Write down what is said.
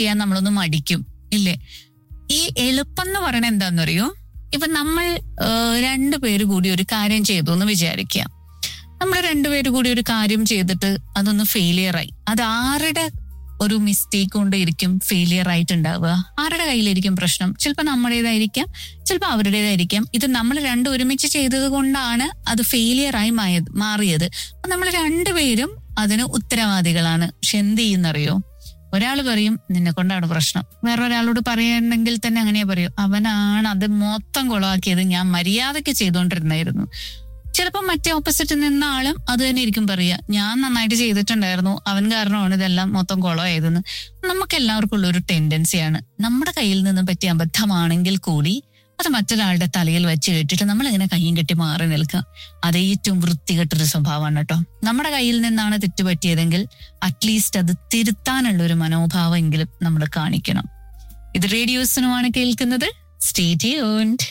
ചെയ്യാൻ നമ്മളൊന്ന് മടിക്കും ഇല്ലേ ഈ എളുപ്പം എന്ന് പറയണത് എന്താണെന്നറിയോ ഇപ്പൊ നമ്മൾ ഏഹ്, രണ്ടുപേര് കൂടി ഒരു കാര്യം ചെയ്തു എന്ന് വിചാരിക്കുക നമ്മൾ രണ്ടുപേര് കൂടി ഒരു കാര്യം ചെയ്തിട്ട് അതൊന്ന് ഫെയിലിയർ ആയി അത് ആരുടെ ഒരു മിസ്റ്റേക്ക് കൊണ്ട് ഇരിക്കും ഫെയിലിയർ ആയിട്ടുണ്ടാവുക ആരുടെ കയ്യിലിരിക്കും പ്രശ്നം ചിലപ്പോൾ നമ്മുടേതായിരിക്കാം ചിലപ്പോൾ അവരുടേതായിരിക്കാം ഇത് നമ്മൾ രണ്ടും ഒരുമിച്ച് ചെയ്തത് കൊണ്ടാണ് അത് ഫെയിലിയർ ആയി മായത് മാറിയത് അപ്പൊ നമ്മൾ രണ്ടുപേരും അതിന് ഉത്തരവാദികളാണ് പക്ഷെ എന്ത് ചെയ്യുന്നറിയോ ഒരാൾ പറയും നിന്നെ കൊണ്ടാണ് പ്രശ്നം വേറൊരാളോട് പറയണമെങ്കിൽ തന്നെ അങ്ങനെ പറയും അവനാണ് അത് മൊത്തം കുളമാക്കിയത് ഞാൻ മര്യാദയ്ക്ക് ചെയ്തുകൊണ്ടിരുന്നായിരുന്നു ചിലപ്പോൾ മറ്റേ ഓപ്പോസിറ്റ് നിന്ന ആളും അത് തന്നെ ഇരിക്കും പറയുക ഞാൻ നന്നായിട്ട് ചെയ്തിട്ടുണ്ടായിരുന്നു അവൻ കാരണമാണ് ഇതെല്ലാം മൊത്തം കുളമായതെന്ന് നമുക്ക് എല്ലാവർക്കും ഉള്ള ഒരു ടെൻഡൻസിയാണ് നമ്മുടെ കയ്യിൽ നിന്ന് പറ്റിയ അബദ്ധമാണെങ്കിൽ കൂടി അത് മറ്റൊരാളുടെ തലയിൽ വെച്ച് കെട്ടിട്ട് നമ്മൾ ഇങ്ങനെ കയ്യും കെട്ടി മാറി നിൽക്കുക അത് ഏറ്റവും വൃത്തികെട്ടൊരു സ്വഭാവമാണ് കേട്ടോ നമ്മുടെ കയ്യിൽ നിന്നാണ് തെറ്റുപറ്റിയതെങ്കിൽ അറ്റ്ലീസ്റ്റ് അത് തിരുത്താനുള്ള ഒരു മനോഭാവമെങ്കിലും നമ്മൾ കാണിക്കണം ഇത് റേഡിയോസിനുമാണ് കേൾക്കുന്നത് സ്റ്റേ ട്യൂൺഡ്